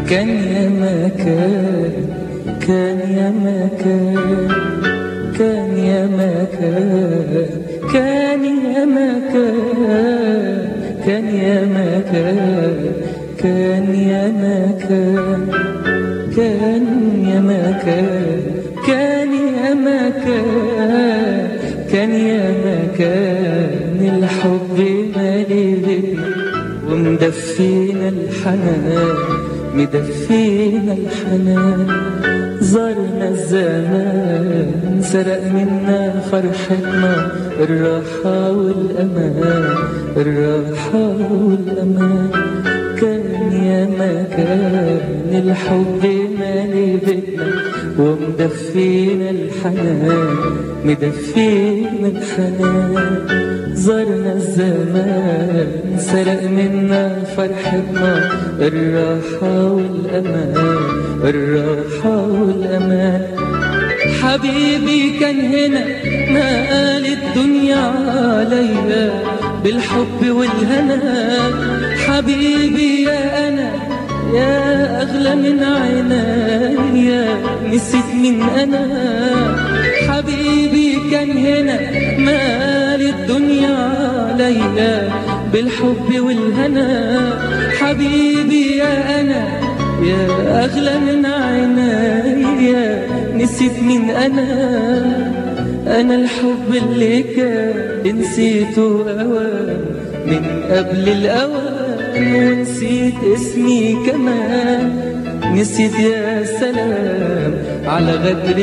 كان يا مكان كان يا مكان كان يا مكان كان يا مكان كان يا مكان كان يا مكان كان يا مكان كان يا مكان كان يا مكان الحب مالي بينا ومدفينا الحنان مدفينا الحنان زارنا الزمان سرق منا فرحتنا الراحة والأمان الراحة والأمان كان يا مكان الحب مالي بينا ومدفينا الحنان مدفينا الحنان زارنا الزمان سرق منا فرحتنا الراحة والأمان الراحة والأمان حبيبي كان هنا ما قال الدنيا عليا بالحب والهنا حبيبي يا أنا يا أغلى من عينيا نسيت من أنا حبيبي كان هنا ما قال الدنيا عليا بالحب والهنا حبيبي يا أنا يا أغلى من عينيا نسيت من أنا أنا الحب اللي كان نسيته أوان من قبل الأوان ونسيت اسمي كمان نسيت يا سلام على غدر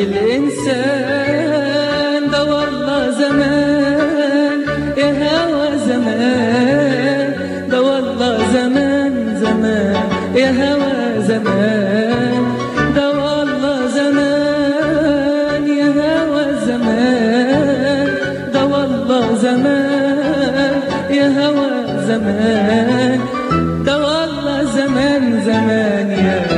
الإنسان ده والله زمان يا هوى زمان ده والله زمان زمان يا هوى زمان ده والله زمان يا هوى زمان ده والله زمان يا هوى زمان ده والله زمان زمان يا